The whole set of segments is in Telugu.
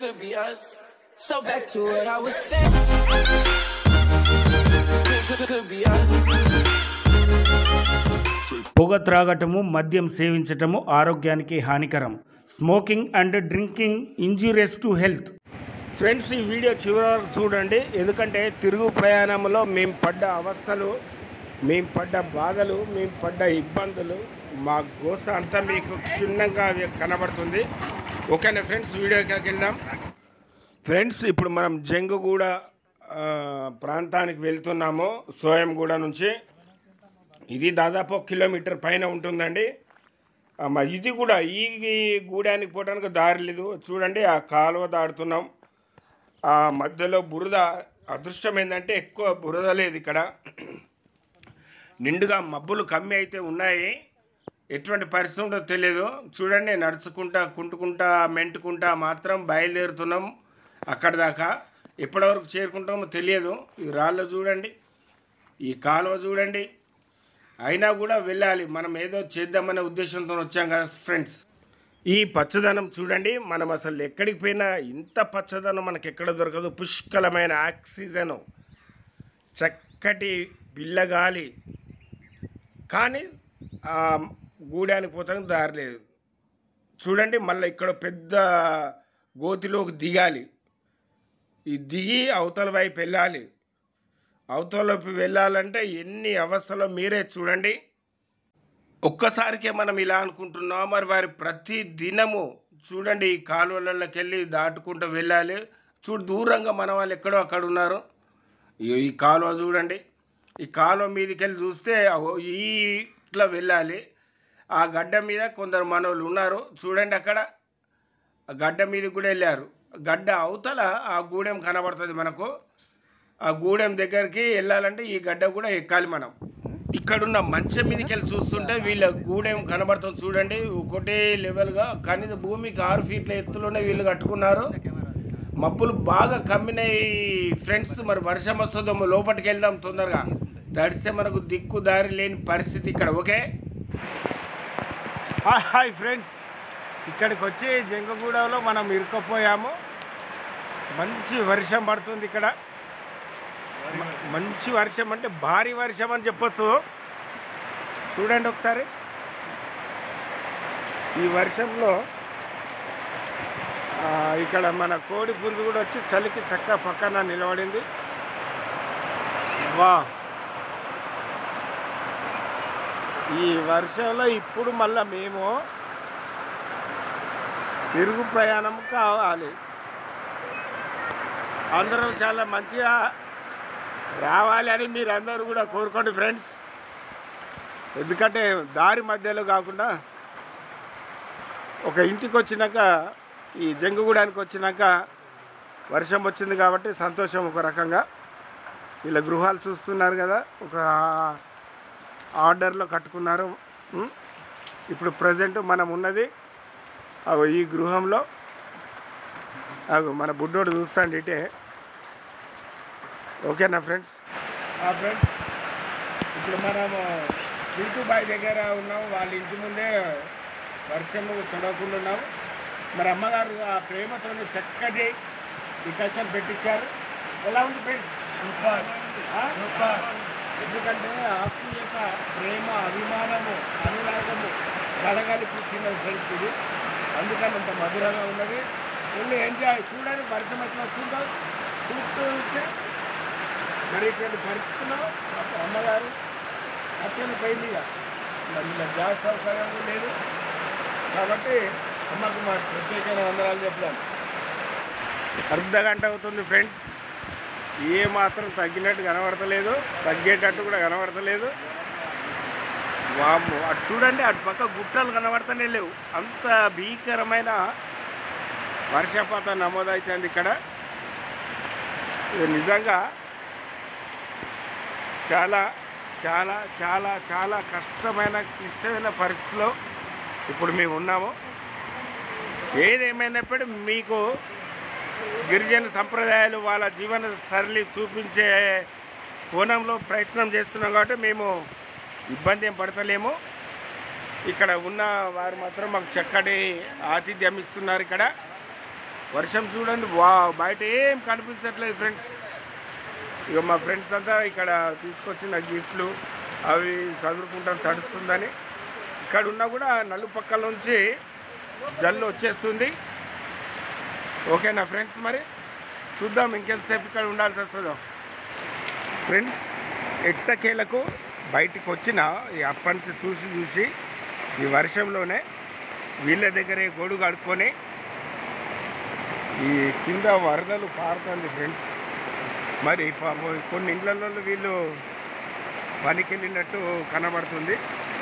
could be us. So back to what I was saying. Could, could, could be us. పొగ త్రాగటము మద్యం సేవించటము ఆరోగ్యానికి హానికరం smoking and drinking injurious to health friends ఈ వీడియో చివరి వరకు చూడండి ఎందుకంటే తిరుగు ప్రయాణంలో మేము పడ్డ అవస్థలు మేము పడ్డ బాధలు మేము పడ్డ ఇబ్బందులు మా గోస అంతా మీకు క్షుణ్ణంగా కనబడుతుంది ఓకేనా ఫ్రెండ్స్ వీడియోకి వెళ్దాం ఫ్రెండ్స్ ఇప్పుడు మనం జంగుగూడ ఆ, ప్రాంతానికి వెళ్తున్నాము సోయంగూడ నుంచి ఇది దాదాపు ఒక కిలోమీటర్ పైన ఉంటుందండి ఆ, మ- ఇది కూడా ఈ ఈ గూడానికి పోవడానికి దారి లేదు చూడండి ఆ కాలువ దాడుతున్నాం ఆ మధ్యలో బురద అదృష్టం ఏంటంటే ఎక్కువ బురద లేదు ఇక్కడ నిండుగా మబ్బులు కమ్మి అయితే ఉన్నాయి ఎటువంటి పరిస్థితి ఉందో తెలియదు చూడండి నడుచుకుంటా కుంటుకుంటా మెంటుకుంటా మాత్రం బయలుదేరుతున్నాం అక్కడ దాకా ఎప్పటివరకు చేరుకుంటామో తెలియదు ఈ రాళ్ళు చూడండి ఈ కాలువ చూడండి అయినా కూడా వెళ్ళాలి మనం ఏదో చేద్దామనే ఉద్దేశంతో వచ్చాం కదా ఫ్రెండ్స్ ఈ పచ్చదనం చూడండి మనం అసలు ఎక్కడికి పోయినా ఇంత పచ్చదనం మనకి ఎక్కడ దొరకదు పుష్కలమైన ఆక్సిజన్ చక్కటి పిల్లగాలి కానీ ఆ గూడానికి పోతానికి దారి లేదు చూడండి మళ్ళీ ఇక్కడ పెద్ద గోతిలోకి దిగాలి ఈ దిగి అవతల వైపు వెళ్ళాలి అవతలపు వెళ్ళాలంటే ఎన్ని అవస్థలో మీరే చూడండి ఒక్కసారికే మనం ఇలా అనుకుంటున్నాం మరి వారి ప్రతి దినము చూడండి ఈ కాలువలలోకి వెళ్ళి దాటుకుంటూ వెళ్ళాలి చూడు దూరంగా మన వాళ్ళు ఎక్కడో అక్కడ ఉన్నారు ఇగో ఈ కాలువ చూడండి ఈ కాలువ మీదకి వెళ్ళి చూస్తే అగో ఈ ఇట్లా వెళ్ళాలి ఆ గడ్డ మీద కొందరు మనోళ్ళు ఉన్నారు చూడండి అక్కడ ఆ గడ్డ మీదకి కూడా వెళ్ళారు గడ్డ అవతల ఆ గూడెం కనబడుతుంది మనకు ఆ గూడెం దగ్గరికి వెళ్ళాలంటే ఈ గడ్డ కూడా ఎక్కాలి మనం ఇక్కడున్న మంచం మీదకి వెళ్ళి చూస్తుంటే వీళ్ళ గూడెం కనబడుతుంది చూడండి ఒకటే లెవెల్గా కానీ భూమికి ఆరు ఫీట్ల ఎత్తులోనే వీళ్ళు కట్టుకున్నారు మబ్బులు బాగా కమ్మినాయి ఫ్రెండ్స్ మరి వర్షం వస్తుందో లోపలికి వెళ్దాం తొందరగా తడిస్తే మనకు దిక్కు దారి లేని పరిస్థితి ఇక్కడ ఓకే హాయ్ ఫ్రెండ్స్ ఇక్కడికి వచ్చి జంగగూడలో మనం ఇరుక్కుపోయాము మంచి వర్షం పడుతుంది ఇక్కడ మ- మంచి వర్షం అంటే భారీ వర్షం అని చెప్పొచ్చు చూడండి ఒకసారి ఈ వర్షంలో ఆ, ఇక్కడ మన కోడి పుంజు కూడా వచ్చి చలికి చక్క పక్కన నిలబడింది వా ఈ వర్షంలో ఇప్పుడు మళ్ళా మేము తిరుగు ప్రయాణం కావాలి అందరం చాలా మంచిగా రావాలి అని మీరు అందరూ కూడా కోరుకోండి ఫ్రెండ్స్ ఎందుకంటే దారి మధ్యలో కాకుండా ఒక ఇంటికి వచ్చినాక ఈ జంగుగూడానికి వచ్చినాక వర్షం వచ్చింది కాబట్టి సంతోషం ఒక రకంగా వీళ్ళ గృహాలు చూస్తున్నారు కదా ఒక ఆర్డర్లో కట్టుకున్నారు ఉం? ఇప్పుడు ప్రజెంట్ మనం ఉన్నది అగో ఈ గృహంలో అగో మన బుడ్డోడు చూస్తాండి ఇటే ఓకేనా ఫ్రెండ్స్ ఫ్రెండ్స్ ఇప్పుడు మనము బీటు బాయ్ దగ్గర ఉన్నాం వాళ్ళ ఇంటి ముందే వర్షము తొడవకుండా ఉన్నాం మరి అమ్మగారు ఆ ప్రేమతో చక్కటి డికషన్ పెట్టించారు ఎలా ఉంది ఫ్రెండ్స్ ఆ? ఎందుకంటే ఆత్మీయత ప్రేమ అభిమానము అనురాగము కలగలిపి చిన్న ఫ్రెండ్స్ ఇది అందుకని అంత మధురంగా ఉన్నది వెళ్ళి ఎంజాయ్ చూడండి వర్షం ఎట్లా వస్తుందో చూస్తూ ఉంటే మరి ఇటువంటి పరిస్థితుల్లో పాప అమ్మగారు అత్యంత పోయింది ఇక మరి ఇలా గ్యాస్ సౌకర్యం కూడా లేదు కాబట్టి అమ్మకు మా ప్రత్యేకమైన వందనాలు చెప్తాను అర్ధ గంట అవుతుంది ఫ్రెండ్స్ ఏ మాత్రం తగ్గినట్టు కనబడతలేదు తగ్గేటట్టు కూడా కనబడతలేదు వామ్మో అటు చూడండి అటు పక్క గుట్టలు కనబడతానే లేవు అంత భీకరమైన వర్షపాతం నమోదవుతుంది ఇక్కడ ఇది నిజంగా చాలా చాలా చాలా చాలా కష్టమైన క్లిష్టమైన పరిస్థితిలో ఇప్పుడు మేము ఉన్నాము ఏదేమైనప్పుడు మీకు గిరిజన సంప్రదాయాలు వాళ్ళ జీవన సరళి చూపించే కోణంలో ప్రయత్నం చేస్తున్నాం కాబట్టి మేము ఇబ్బంది ఏం పడతలేము ఇక్కడ ఉన్న వారు మాత్రం మాకు చక్కటి ఆతిథ్యం ఇస్తున్నారు ఇక్కడ వర్షం చూడండి వా బయట ఏం కనిపించట్లేదు ఫ్రెండ్స్ ఇక మా ఫ్రెండ్స్ అంతా ఇక్కడ తీసుకొచ్చిన గిఫ్ట్లు అవి చదువుకుంటాం తడుస్తుందని ఇక్కడ ఉన్నా కూడా నలుపక్కల నుంచి జల్లు వచ్చేస్తుంది ఓకేనా ఫ్రెండ్స్ మరి చూద్దాం ఇంకెంతసేపు ఇక్కడ ఉండాల్సి వస్తుందో ఫ్రెండ్స్ ఎట్టకేలకు బయటికి వచ్చిన ఈ అప్పటి నుంచి చూసి చూసి ఈ వర్షంలోనే వీళ్ళ దగ్గరే గొడుగు కడుక్కొని ఈ కింద వరదలు పారుతుంది ఫ్రెండ్స్ మరి పాపం కొన్ని ఇళ్ళల్లో వీళ్ళు పనికి వెళ్ళినట్టు కనబడుతుంది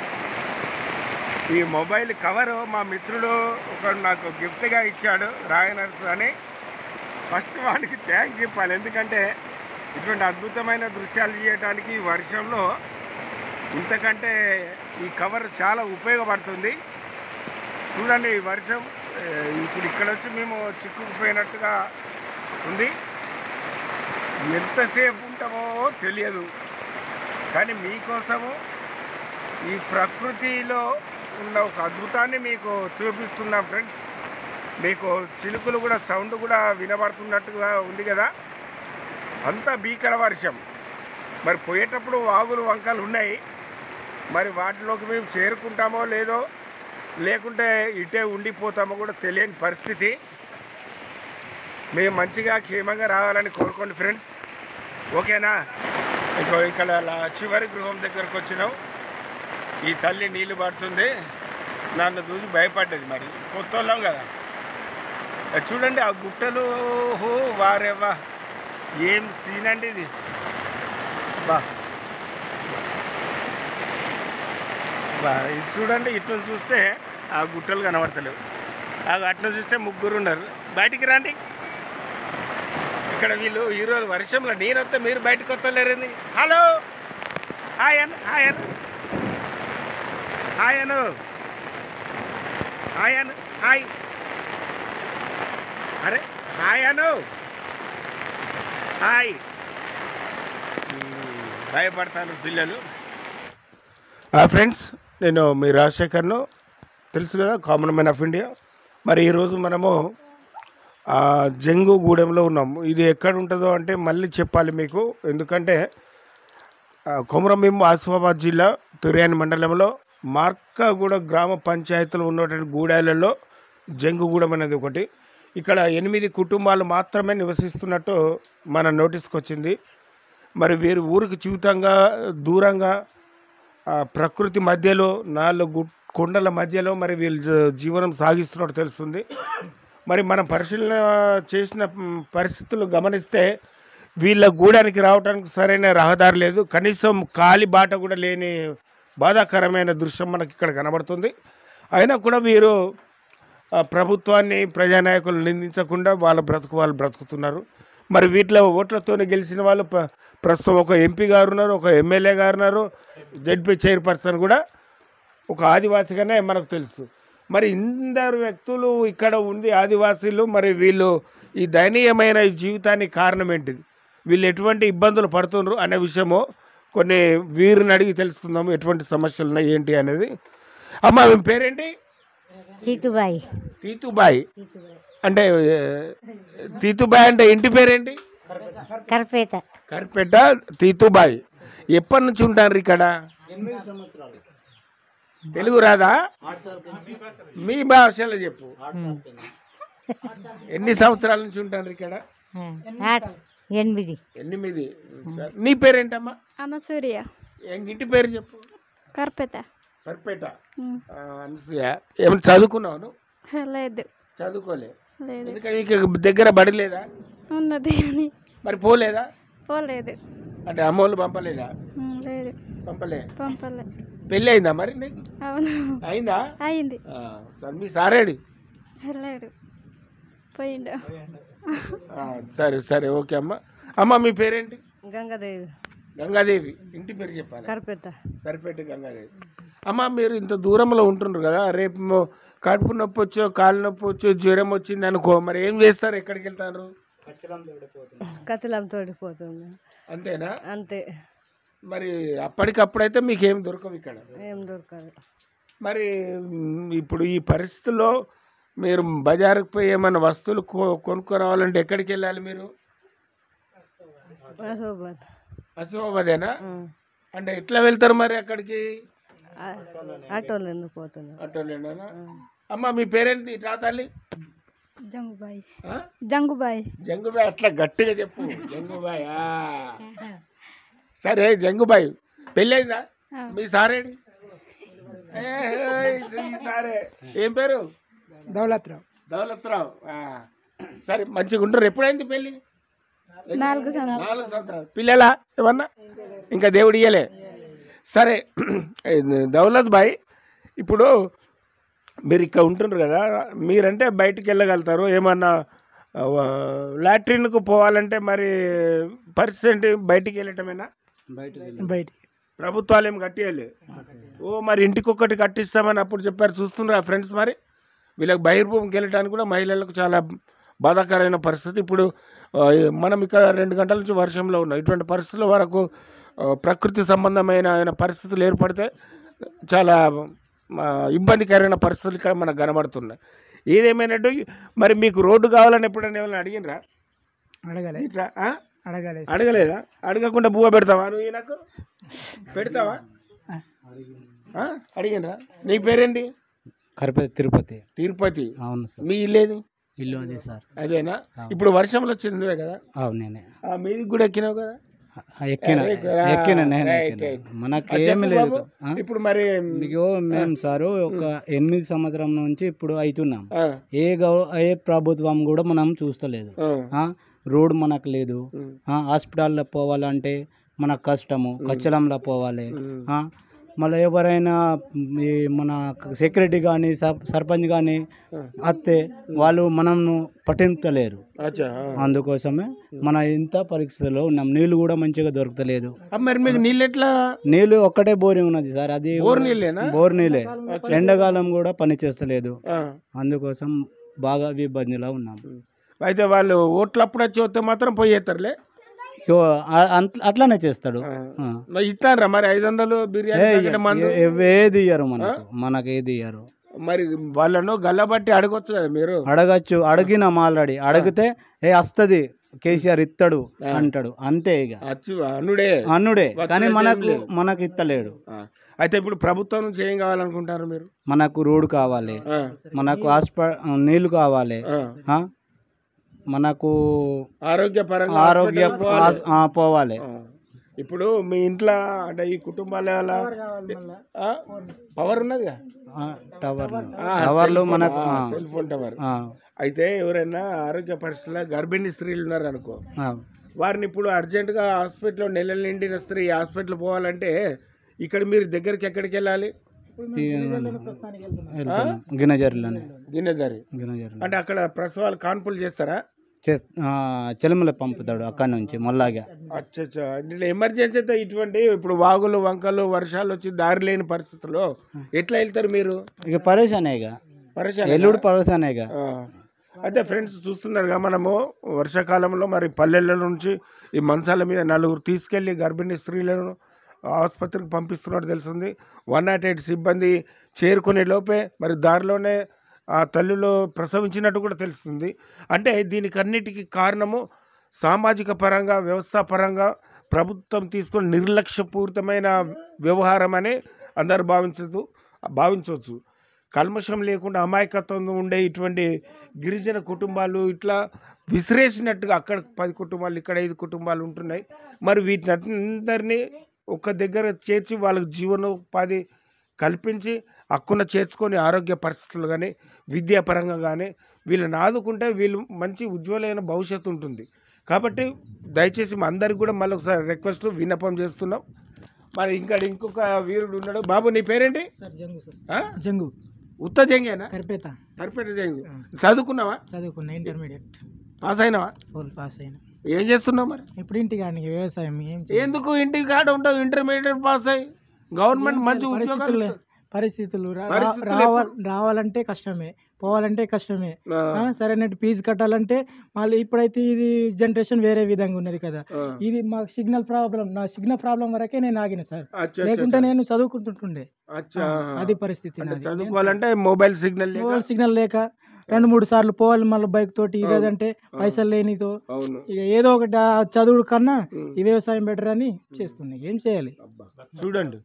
ఈ మొబైల్ కవర్ మా మిత్రుడు ఒకడు నాకు గిఫ్ట్గా ఇచ్చాడు రాయనర్స్ అని ఫస్ట్ వానికి థ్యాంక్స్ చెప్పాలి ఎందుకంటే ఇటువంటి అద్భుతమైన దృశ్యాలు చేయడానికి ఈ వర్షంలో ఇంతకంటే ఈ కవర్ చాలా ఉపయోగపడుతుంది చూడండి ఈ వర్షం ఏ, ఇప్పుడు ఇక్కడ వచ్చి మేము చిక్కుకుపోయినట్టుగా ఉంది ఎంతసేపు ఉంటామో తెలియదు కానీ మీకోసము ఈ ప్రకృతిలో ఉన్న ఒక అద్భుతాన్ని మీకు చూపిస్తున్నాం ఫ్రెండ్స్ మీకు చిలుకలు కూడా సౌండ్ కూడా వినబడుతున్నట్టుగా ఉంది కదా అంత భీకర వర్షం మరి పోయేటప్పుడు వాగులు వంకలు ఉన్నాయి మరి వాటిలోకి మేము చేరుకుంటామో లేదో లేకుంటే ఇటే ఉండిపోతామో కూడా తెలియని పరిస్థితి మేము మంచిగా క్షేమంగా రావాలని కోరుకోండి ఫ్రెండ్స్ ఓకేనా ఇంకో ఇక్కడ లా- చివరి గృహం దగ్గరకు వచ్చినాం ఈ తల్లి నీళ్లు పడుతుంది నన్ను చూసి భయపడ్డది మరి కొత్త వాళ్ళం కదా అది చూడండి ఆ గుట్టలు హో వారేవా ఏం సీన్ అండి ఇది బా బా ఇది చూడండి ఇటు చూస్తే ఆ గుట్టలు కనబడతలేవు ఆ అట్లా చూస్తే ముగ్గురు ఉన్నారు బయటికి రండి ఇక్కడ వీళ్ళు ఈరోజు వర్షంలో నేను వస్తే మీరు బయటకు వస్తలేరండి హలో హాయ్ అన్న హాయ్ అన్న hi Anu hi Anu hi అరే హాయ్ అను హాయ్ మ్మ్, భయపడతాను పిల్లలు ఫ్రెండ్స్ నేను మీ రాజశేఖర్ను తెలుసు కదా కామన్ మ్యాన్ ఆఫ్ ఇండియా మరి ఈరోజు మనము ఆ, జంగు గూడెంలో ఉన్నాము ఇది ఎక్కడ ఉంటుందో అంటే మళ్ళీ చెప్పాలి మీకు ఎందుకంటే ఆ, కొమరంభీం ఆసిఫాబాద్ జిల్లా తుర్యాని మండలంలో మార్కాగూడ గ్రామ పంచాయతీలో ఉన్నటువంటి గూడాలలో జంగుగూడెం అనేది ఒకటి ఇక్కడ ఎనిమిది కుటుంబాలు మాత్రమే నివసిస్తున్నట్టు మన నోటీస్కి వచ్చింది మరి వీరు ఊరికి జీవితంగా దూరంగా ఆ ప్రకృతి మధ్యలో నాలుగు గు- కొండల మధ్యలో మరి వీళ్ళు జ- జీవనం సాగిస్తున్నట్టు తెలుస్తుంది మరి మనం పరిశీలన చేసిన మ్, పరిస్థితులు గమనిస్తే వీళ్ళ గూడానికి రావడానికి సరైన రహదారి లేదు కనీసం కాలి బాట కూడా లేని బాధాకరమైన దృశ్యం మనకి ఇక్కడ కనబడుతుంది అయినా కూడా వీరు ఆ, ప్రభుత్వాన్ని ప్రజానాయకులు నిందించకుండా వాళ్ళ బ్రతుకు వాళ్ళు బ్రతుకుతున్నారు మరి వీటిలో ఓట్లతో గెలిచిన వాళ్ళు ప్ర- ప్రస్తుతం ఒక ఎంపీ గారు ఉన్నారు ఒక ఎమ్మెల్యే గారు ఉన్నారు జడ్పీ చైర్పర్సన్ కూడా ఒక ఆదివాసిగానే మనకు తెలుసు మరి ఇందరు వ్యక్తులు ఇక్కడ ఉండి ఆదివాసీలు మరి వీళ్ళు ఈ దయనీయమైన ఈ జీవితానికి కారణం ఏంటిది వీళ్ళు ఎటువంటి ఇబ్బందులు పడుతున్నారు అనే విషయము కొన్ని వీరిని అడిగి తెలుసుకుందాము ఎటువంటి సమస్యలు ఉన్నాయి ఏంటి అనేది అమ్మ మీ పేరేంటి జీతుబాయి తీతుబాయి అంటే ఏ, తీతుబాయి అంటే ఇంటి పేరేంటి కరపేత కరిపేట తీతుబాయి ఎప్పటి నుంచి ఉంటారు ఇక్కడ తెలుగు రాదా మీ భాషలో చెప్పు ఎన్ని సంవత్సరాల నుంచి ఉంటారు ఇక్కడ ఆట్ ఎనిమిది ఎనిమిది నీ పేరేంటమ్మా అమ్మ సూర్య ఏం- ఇంటి పేరు చెప్పు కర్పెత కరిపేట ఉమ్. ఆ, అనసూయ ఏమైనా చదువుకున్నావు నువ్వు? లేదు చదువుకోలే లేదు ఎందుకంటే నీకు దగ్గర బడి లేదా ఉన్నది అని మరి పోలేదా పోలేదు అంటే అమ్మోళ్ళు పంపలేదా ఉమ్, లేదు పంపలే పంపలే పెళ్ళి అయిందా మరి నీకు అవును అయిందా అయింది ఆ, సరే మీ సారేడి వెళ్ళాడు పోయిండు ఆ, సరే సరే ఓకే అమ్మ అమ్మ మీ పేరేంటి గంగాదేవి గంగాదేవి ఇంటి పేరు చెప్పాలి కరపేత సరిపెట్టి గంగాదేవి అమ్మ మీరు ఇంత దూరంలో ఉంటుండ్రు కదా రేపు మొ- కడుపు నొప్పి వచ్చో కాలు నొప్పి వచ్చో జ్వరం వచ్చింది అనుకో మరి ఏం చేస్తారు ఎక్కడికి వెళ్తారు కతిలం తోడిపోతుంది అంతేనా అంతే మరి అప్పటికప్పుడైతే మీకు ఏం దొరకవు ఇక్కడ ఏం దొరకదు మరి మ్, ఇప్పుడు ఈ పరిస్థితుల్లో మీరు బజారుకు పోయి ఏమైనా వస్తువులు కొ- కొనుక్కోరావాలంటే ఎక్కడికి వెళ్ళాలి మీరు అసోబాద్ అసిమాబాదేనా అంటే ఎట్లా వెళ్తారు మరి అక్కడికి ఆటోలు ఎందుకు పోతున్నాం అట్టోలేనా అమ్మ మీ పేరేంటి రా తల్లి జంగుబాయి ఆ? జంగుబాయి జంగుబాయ్ అట్లా గట్టిగా చెప్పు జంగుబాయ్ ఆ. సరే జంగుబాయ్ పెళ్ళైందా మీ సారేడి ఏ, ఏ, ఈ సారే ఏం పేరు దౌలత్రావు దౌలత్రావు ఆ. సరే మంచిగా ఉంటారు ఎప్పుడైంది పెళ్ళి నాలుగు సంవత్సరాలు నాలుగు సంవత్సరాలు పిల్లలా ఏమన్నా ఇంకా దేవుడు ఇయ్యలే సరే దౌలత్ బాయ్ ఇప్పుడు మీరు ఇక్కడ ఉంటున్నారు కదా మీరంటే బయటికి వెళ్ళగలుగుతారు ఏమన్నా లాట్రిన్కు పోవాలంటే మరి పరిస్థితి ఏంటి బయటికి వెళ్ళటమేనా బయట ప్రభుత్వాలు ఏం కట్టియాలి ఓ మరి ఇంటికి ఒక్కటి కట్టిస్తామని అప్పుడు చెప్పారు చూస్తున్నారా ఫ్రెండ్స్ మరి వీళ్ళకి బహిర్భూమికి వెళ్ళడానికి కూడా మహిళలకు చాలా బాధాకరమైన పరిస్థితి ఇప్పుడు ఆ, మనం ఇక్కడ రెండు గంటల నుంచి వర్షంలో ఉన్నాం ఇటువంటి పరిస్థితుల వరకు ఆ, ప్రకృతి సంబంధమైన ఆయన పరిస్థితులు ఏర్పడితే చాలా ఆ, ఇబ్బందికరమైన పరిస్థితులు ఇక్కడ మనకు కనబడుతున్నాయి ఏదేమైనట్టు మరి మీకు రోడ్డు కావాలని ఎప్పుడైనా ఏమైనా అడిగినరా అడగలే ఇట్లా ఆ? అడగలే అడగలేదా అడగకుండా బువ్వ పెడతావా నువ్వు ఈయనకు పెడతావా ఆ? అడిగినరా నీ పేరేంటి కరిపతి తిరుపతి తిరుపతి అవును సార్ మీ ఇల్లేది ఇల్లు అది సార్ అదేనా ఇప్పుడు వర్షంలో వచ్చింది నువ్వే కదా అవును నేనే ఆ మీదికి కూడా ఎక్కినావు కదా ఆ, ఎక్కిన ఆ, ఎక్కిన నేను రైట్, ఎక్కిన. రైట్. మనకి ఆ, ఏమి చెప్పు లేదు బాబు. ఆ? ఇప్పుడు మరి మీకు మేము సారు ఒక ఎనిమిది సంవత్సరం నుంచి ఇప్పుడు అవుతున్నాం ఆ, ఏ గవ ఏ ప్రభుత్వం కూడా మనం చూస్తలేదు ఆ, ఆ? రోడ్ మనకు లేదు ఉమ్, ఆ, హాస్పిటల్లో పోవాలంటే మనకు కష్టము కచ్చలంలో పోవాలి ఉమ్, ఆ? మళ్ళీ ఎవరైనా ఈ మన సెక్యూరిటీ కానీ సర్పంచ్ కానీ ఆ. అత్తే వాళ్ళు మనల్ని పట్టించలేరు అచ్చా ఆ. అందుకోసమే మన ఇంత పరిస్థితుల్లో ఉన్నాం నీళ్లు కూడా మంచిగా దొరకలేదు ఆ, మరి మీకు నీళ్ళు ఎట్లా నీళ్లు ఒక్కటే బోరింగ్ ఉన్నది సార్ అది బోర్ నీళ్ళేనా బోర్ నీళ్ళే ఎండాకాలం కూడా పని చేస్తలేదు ఆ. అందుకోసం బాగా ఇబ్బందిలో ఉన్నాం అయితే వాళ్ళు ఓట్లప్పుడు వచ్చి వస్తే మాత్రం పోయేస్తారులే ఇగో ఆ- అంత- అట్లానే చేస్తాడు ఆ. ఆ. మరి ఇస్తారా మరి ఐదు వందలు బిర్యానీ ఏ- ప్యాకెట్ మందు ఏ- ఏది ఇయ్యరు మనకు మనకు ఏది ఇయ్యరు మరి వాళ్ళను గల్లబట్టి అడగొచ్చు కదా మీరు అడగచ్చు అడిగినాం ఆల్రెడీ అడిగితే ఏ వస్తుంది కేసీఆర్ ఇస్తాడు అంటాడు అంతే ఇక అచ్చు అనుడే అన్నుడే కానీ వచ్చేది మనకు ఏం లేదు. మనకు ఇస్తలేడు ఆ. అయితే ఇప్పుడు ప్రభుత్వం నుంచి ఏం కావాలనుకుంటారు మీరు మనకు రోడ్ కావాలి ఆ, మనకు హాస్పిటల్ నీళ్లు కావాలి ఆ. ఆ? మనకు ఆరోగ్యపరంగా ఆరోగ్య హాస్పిటల్ పోవాలి. ఆస్- ఆ, పోవాలి ఆ. ఇప్పుడు మీ ఇంట్లో అంటే ఈ కుటుంబాల వల్ల ఆ? పవర్ ఉన్నదిగా ఆ, టవర్లు ఆ, టవర్లు సెల్ ఫోన్, మనకు ఆ, ఆ, సెల్ ఫోన్ టవర్ ఆ, అయితే ఎవరైనా ఆరోగ్య పరిస్థితుల్లో గర్భిణీ స్త్రీలు ఉన్నారు అనుకో ఆ. వారిని ఇప్పుడు అర్జెంటుగా హాస్పిటల్లో నెలల నిండిన స్త్రీ హాస్పిటల్ పోవాలంటే ఇక్కడ మీరు దగ్గరికి ఎక్కడికి వెళ్ళాలి ఈ వెళ్తున్నాం గిన్నెజర్లోనే గిన్నెదారి గిన్నెజర్లో అంటే అక్కడ ప్రసవాలు కాన్పులు చేస్తారా చేస్ చెలుమల పంపుతాడు అక్కడ నుంచి మళ్ళాగా అచ్చా ఇట్లా ఎమర్జెన్సీ అయితే ఇటువంటి ఇప్పుడు వాగులు వంకలు వర్షాలు వచ్చి దారి లేని పరిస్థితుల్లో ఎట్లా వెళ్తారు మీరు ఇక పరేషానే ఇక పరిశాన ఎల్లుడు పరేషానే ఇక ఆ. అయితే ఫ్రెండ్స్ చూస్తున్నారుగా మనము వర్షాకాలంలో మరి పల్లెల నుంచి ఈ మంచాల మీద నలుగురు తీసుకెళ్లి గర్భిణీ స్త్రీలను ఆసుపత్రికి పంపిస్తున్నట్టు తెలుస్తుంది వన్ నాట్ ఎయిట్ సిబ్బంది చేరుకునే లోపే మరి దారిలోనే ఆ తల్లిలో ప్రసవించినట్టు కూడా తెలుస్తుంది అంటే దీనికి అన్నిటికీ కారణము సామాజిక పరంగా వ్యవస్థా పరంగా ప్రభుత్వం తీసుకున్న నిర్లక్ష్యపూరితమైన వ్యవహారం అని అందరు భావించదు భావించవచ్చు కల్మషం లేకుండా అమాయకత్వం ఉండే ఇటువంటి గిరిజన కుటుంబాలు ఇట్లా విసిరేసినట్టుగా అక్కడ పది కుటుంబాలు ఇక్కడ ఐదు కుటుంబాలు ఉంటున్నాయి మరి వీటిని అందరినీ ఒక దగ్గర చేర్చి వాళ్ళకి జీవనోపాధి కల్పించి హక్కున చేర్చుకొని ఆరోగ్య పరిస్థితులు కానీ విద్యాపరంగా కానీ వీళ్ళని ఆదుకుంటే వీళ్ళు మంచి ఉజ్వలమైన భవిష్యత్తు ఉంటుంది కాబట్టి దయచేసి మా అందరికి కూడా మళ్ళీ ఒకసారి రిక్వెస్ట్ విన్నపం చేస్తున్నాం మరి ఇంకా ఇంకొక వీరుడు ఉన్నాడు బాబు నీ పేరేంటి సార్ జంగు సార్ ఆ? జంగు ఉత్త జంగేనా కరిపేత సరిపేట జంగు చదువుకున్నావా చదువుకున్న ఇంటర్మీడియట్ పాస్ అయినావా ఫుల్ పాస్ అయిన ఏం చేస్తున్నావు మరి ఇప్పుడు ఇంటి కానీ వ్యవసాయం ఏం ఎందుకు ఇంటికి కాడ ఉంటావు ఇంటర్మీడియట్ పాస్ అయ్యి గవర్నమెంట్ మంచి ఉద్యోగాలు పరిస్థితులు పరిస్థితులు రా- పరిస్థితులు రావ- రావాలంటే కష్టమే పోవాలంటే కష్టమే ఆ, ఆ, సరైన ఫీజు కట్టాలంటే మళ్ళీ ఇప్పుడైతే ఇది జనరేషన్ వేరే విధంగా ఉన్నది కదా ఆ. ఇది మాకు సిగ్నల్ ప్రాబ్లం నా సిగ్నల్ ప్రాబ్లం వరకే నేను ఆగిన సార్ అచ్చా, అచ్చా, లేకుంటే నేను చదువుకుంటుంటుండే అచ్చా ఆ, అది పరిస్థితి అంటే నాది. చదువుకోవాలంటే మొబైల్ సిగ్నల్ లేక మొబైల్ సిగ్నల్ లేక రెండు మూడు సార్లు పోవాలి మళ్ళీ బైక్ తోటి ఇదేదంటే పైసలు లేనితో అవును ఇక ఏదో ఒకటి ఆ చదువుడు కన్నా ఉమ్. ఈ వ్యవసాయం బెటర్ అని చేస్తున్నాయి ఏం చేయాలి చూడండి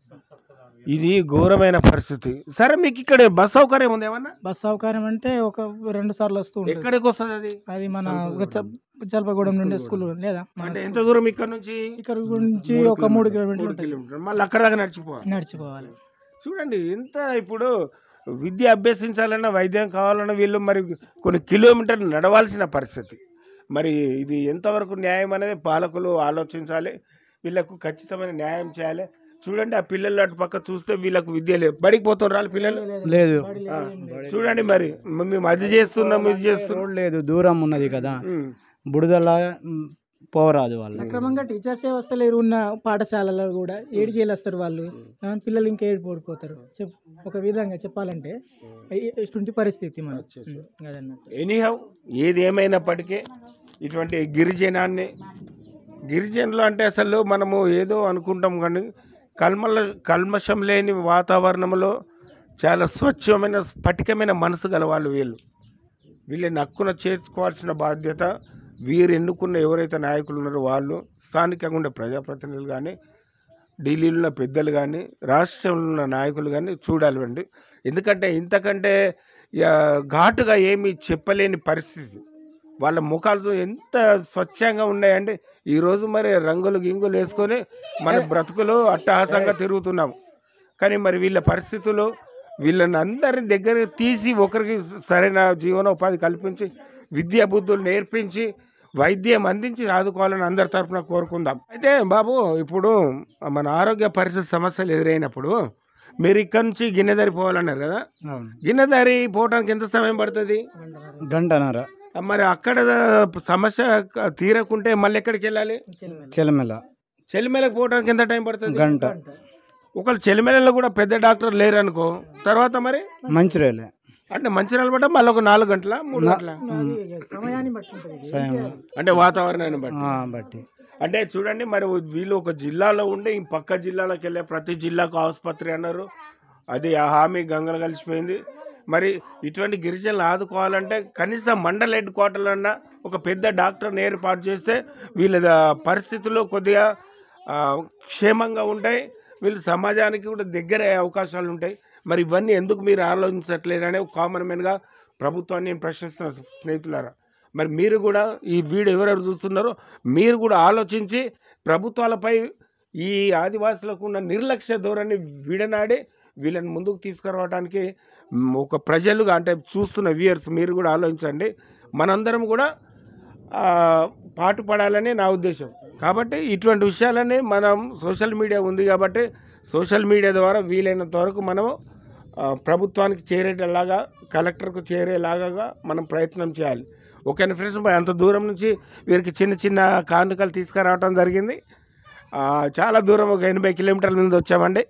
ఇది ఘోరమైన పరిస్థితి సరే మీకు ఇక్కడ బస్ సౌకర్యం ఉంది ఏమన్నా బస్ సౌకర్యం అంటే ఒక రెండు సార్లు వస్తూ ఉంటుంది ఎక్కడికి వస్తుంది అది అది మన ఒక చ- చలపగూడెం నుండి స్కూల్ లేదా మన అంటే ఎంత దూరం ఇక్కడ నుంచి ఇక్కడ నుంచి ఒక మూడు కిలోమీటర్లు మూడు ఉంటుంది కిలోమీటర్లు మళ్ళీ అక్కడ దాకా నడిచిపోవాలి నడిచిపోవాలి చూడండి ఎంత ఇప్పుడు విద్య అభ్యసించాలన్నా వైద్యం కావాలన్నా వీళ్ళు మరి కొన్ని కిలోమీటర్లు నడవాల్సిన పరిస్థితి మరి ఇది ఎంతవరకు న్యాయం అనేది పాలకులు ఆలోచించాలి వీళ్ళకు ఖచ్చితమైన న్యాయం చేయాలి చూడండి ఆ పిల్లలు అటు పక్క చూస్తే వీళ్ళకు విద్య లేదు బడికి పోతున్నారు వాళ్ళ పిల్లలు లేదు ఆ, చూడండి మరి మ- మేము అది చేస్తున్నాం ఇది చేస్తున్నాం రోడ్ లేదు దూరం ఉన్నది కదా ఉమ్. బుడదల మ్, పోరాదు వాళ్ళు సక్రమంగా టీచర్సే వస్తలేరు ఉన్న పాఠశాలలో కూడా ఏడికి వెళ్ళొస్తారు వాళ్ళు ఆ, పిల్లలు ఇంకా ఏడు పడిపోతారు చెప్ ఒక విధంగా చెప్పాలంటే ఇ- ఇటువంటి పరిస్థితి మనం ఉం, అదన్నట్టు ఎనీహౌ ఏది ఏమైనప్పటికీ ఇటువంటి గిరిజనాన్ని గిరిజనులు అంటే అసలు మనము ఏదో అనుకుంటాం కానీ కల్మల కల్మషం లేని వాతావరణంలో చాలా స్వచ్ఛమైన స్ఫటికమైన మనసు గల వాళ్ళు వీళ్ళు వీళ్ళని హక్కున చేర్చుకోవాల్సిన బాధ్యత వీరు ఎన్నుకున్న ఎవరైతే నాయకులు ఉన్నారో వాళ్ళు స్థానికంగా ఉండే ప్రజాప్రతినిధులు కానీ ఢిల్లీలో ఉన్న పెద్దలు కానీ రాష్ట్రంలో ఉన్న నాయకులు కానీ చూడాలి అండి ఎందుకంటే ఇంతకంటే ఇక ఘాటుగా ఏమీ చెప్పలేని పరిస్థితి వాళ్ళ ముఖాలు ఎంత స్వచ్ఛంగా ఉన్నాయండి ఈరోజు మరి రంగులు గింగులు వేసుకొని మన బ్రతుకులు అట్టహాసంగా తిరుగుతున్నాం కానీ మరి వీళ్ళ పరిస్థితులు వీళ్ళని అందరి దగ్గర తీసి ఒకరికి సరైన జీవనోపాధి కల్పించి విద్యా బుద్ధులు నేర్పించి వైద్యం అందించి ఆదుకోవాలని అందరి తరఫున కోరుకుందాం అయితే బాబు ఇప్పుడు మన ఆరోగ్య పరిస్థితి సమస్యలు ఎదురైనప్పుడు మీరు ఇక్కడ నుంచి గిన్నెదారి పోవాలన్నారు కదా అవును గిన్నెదారి పోవడానికి ఎంత సమయం పడుతుంది గంటన్నర మరి అక్కడ సమస్య క- తీరకుంటే మళ్ళీ ఎక్కడికి వెళ్ళాలి చెలమెల చెలిమేలకు పోవడానికి ఎంత టైం పడుతుంది గంట ఒకళ్ళు చెలిమేలలో కూడా పెద్ద డాక్టర్ లేరు అనుకో తర్వాత మరి మంచిర్యాలే అంటే మంచిర్యాల పడ్డ మళ్ళీ ఒక నాలుగు గంటల మూడు గంటల అది సమయాన్ని బట్టి ఉంటుంది ఇది. సాయం అంటే వాతావరణాన్ని బట్టి ఆ, బట్టి అంటే చూడండి మరి వీళ్ళు ఒక జిల్లాలో ఉండి ఈ పక్క జిల్లాలకు వెళ్ళే ప్రతి జిల్లాకు ఆసుపత్రి అన్నారు అది ఆ హామీ గంగలు కలిసిపోయింది మరి ఇటువంటి గిరిజనులు ఆదుకోవాలంటే కనీసం మండల హెడ్ క్వార్టర్లో అన్న ఒక పెద్ద డాక్టర్ని ఏర్పాటు చేస్తే వీళ్ళ ద- పరిస్థితులు కొద్దిగా ఆ, క్షేమంగా ఉంటాయి వీళ్ళు సమాజానికి కూడా దగ్గర అయ్యే అవకాశాలు ఉంటాయి మరి ఇవన్నీ ఎందుకు మీరు ఆలోచించట్లేరనే ఒక కామన్ మ్యాన్గా ప్రభుత్వాన్ని నేను ప్రశ్నిస్తున్న స్నేహితులారా మరి మీరు కూడా ఈ వీడియో ఎవరెవరు చూస్తున్నారో మీరు కూడా ఆలోచించి ప్రభుత్వాలపై ఈ ఆదివాసులకు ఉన్న నిర్లక్ష్య ధోరణి విడనాడి వీళ్ళని ముందుకు తీసుకురావడానికి మ్, ఒక ప్రజలుగా అంటే చూస్తున్న వ్యూయర్స్ మీరు కూడా ఆలోచించండి మనందరం కూడా ఆ, పాటుపడాలని నా ఉద్దేశం కాబట్టి ఇటువంటి విషయాలని మనం సోషల్ మీడియా ఉంది కాబట్టి సోషల్ మీడియా ద్వారా వీలైనంత వరకు మనము ఆ, ప్రభుత్వానికి చేరేటలాగా కలెక్టర్కు చేరేలాగా మనం ప్రయత్నం చేయాలి ఓకేనా ఫ్రెండ్స్ మరి అంత దూరం నుంచి వీరికి చిన్న చిన్న కానుకలు తీసుకురావడం జరిగింది ఆ, చాలా దూరం ఒక ఎనభై కిలోమీటర్ల నుంచి వచ్చామండి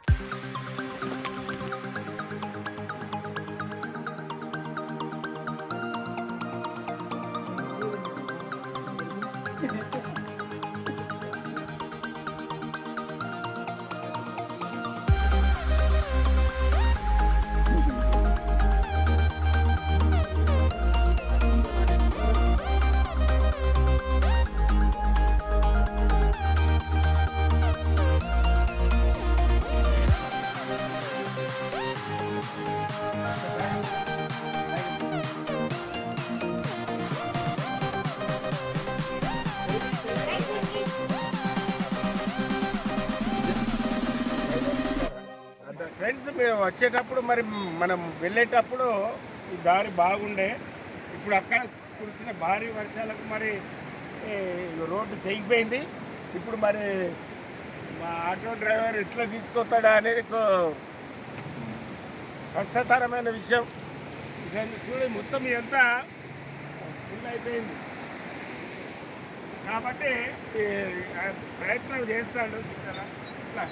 ఫ్రెండ్స్ మేము వచ్చేటప్పుడు మరి మనం వెళ్ళేటప్పుడు ఈ దారి బాగుండే ఇప్పుడు అక్కడ కురిసిన భారీ వర్షాలకు మరి ఏ, రోడ్డు తెగిపోయింది ఇప్పుడు మరి మా ఆటో డ్రైవర్ ఎట్లా తీసుకొస్తాడా అనేది ఒక కష్టతరమైన విషయం ఇదంతా చూడండి మొత్తం ఇదంతా ఫుల్ అయిపోయింది కాబట్టి ఈ, ఆ ప్రయత్నం చేస్తాడు ఇట్లా ఇట్లా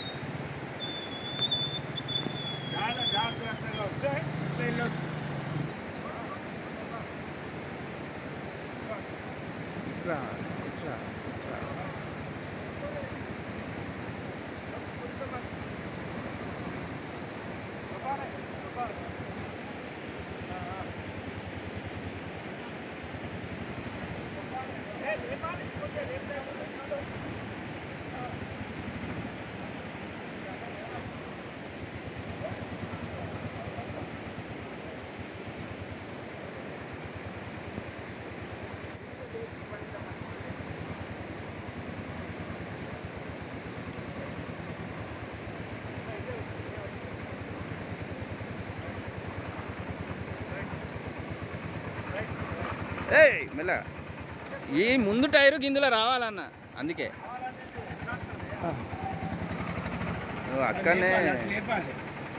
చాలా జాగ్రత్తగా వస్తే ఇట్లా వెళ్ళొచ్చు ఇట్లా ఇట్లా ఇట్లా. మెల్లగా ఈ ముందు టైరు గిందులో రావాలన్న అందుకే ఓ, అక్కడనే లేపాలి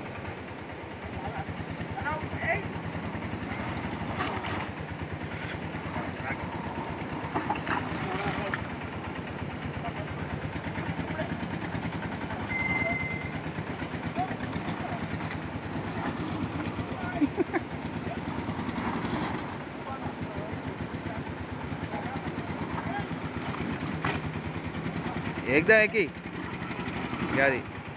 ఏకదం ఎక్కి అది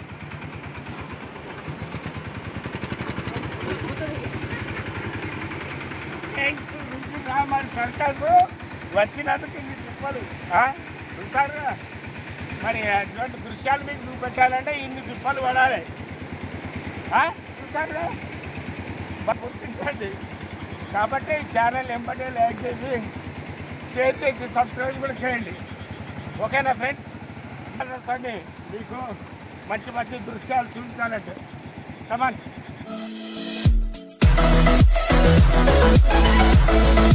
థ్యాంక్స్ రా మరి సర్కస్ వచ్చినందుకు ఇన్ని తిప్పలు ఆ? చూసారు మరి అటువంటి దృశ్యాలు మీకు చూపెట్టాలంటే ఇన్ని తిప్పలు పడాలి ఆ? చూసారుగా బాగా గుర్తించండి కాబట్టి ఈ ఛానల్ ఎంబటే లైక్ చేసి షేర్ చేసి సబ్స్క్రైబ్ కూడా చేయండి ఓకేనా ఫ్రెండ్స్ అన్ని మీకు మంచి మంచి దృశ్యాలు చూపించాలంటే కమాన్